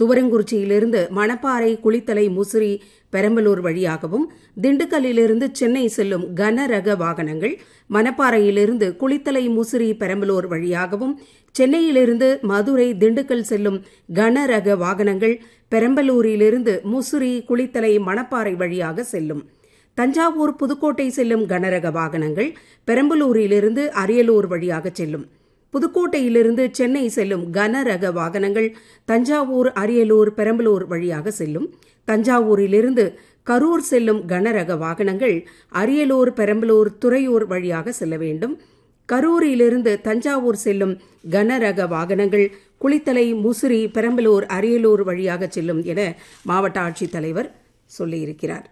துவரங்குறிச்சியிலிருந்து மணப்பாறை குளித்தலை முசிறி பெரம்பலூர் வழியாகவும் திண்டுக்கல்லிலிருந்து சென்னை செல்லும் கனரக வாகனங்கள் மணப்பாறையிலிருந்து குளித்தலை முசிறி பெரம்பலூர் வழியாகவும் சென்னையிலிருந்து மதுரை திண்டுக்கல் செல்லும் கனரக வாகனங்கள் பெரம்பலூரிலிருந்து முசிறி குளித்தலை மணப்பாறை வழியாக செல்லும் தஞ்சாவூர் புதுக்கோட்டை செல்லும் கனரக வாகனங்கள் பெரம்பலூரிலிருந்து அரியலூர் வழியாக செல்லும் புதுக்கோட்டையிலிருந்து சென்னை செல்லும் கனரக வாகனங்கள் தஞ்சாவூர் அரியலூர் பெரம்பலூர் வழியாக செல்லும் தஞ்சாவூரிலிருந்து கரூர் செல்லும் கனரக வாகனங்கள் அரியலூர் பெரம்பலூர் துறையூர் வழியாக செல்ல வேண்டும் கரூரிலிருந்து தஞ்சாவூர் செல்லும் கனரக வாகனங்கள் குளித்தலை முசிறி பெரம்பலூர் அரியலூர் வழியாக செல்லும் என மாவட்ட ஆட்சித்தலைவர் சொல்லியிருக்கிறார்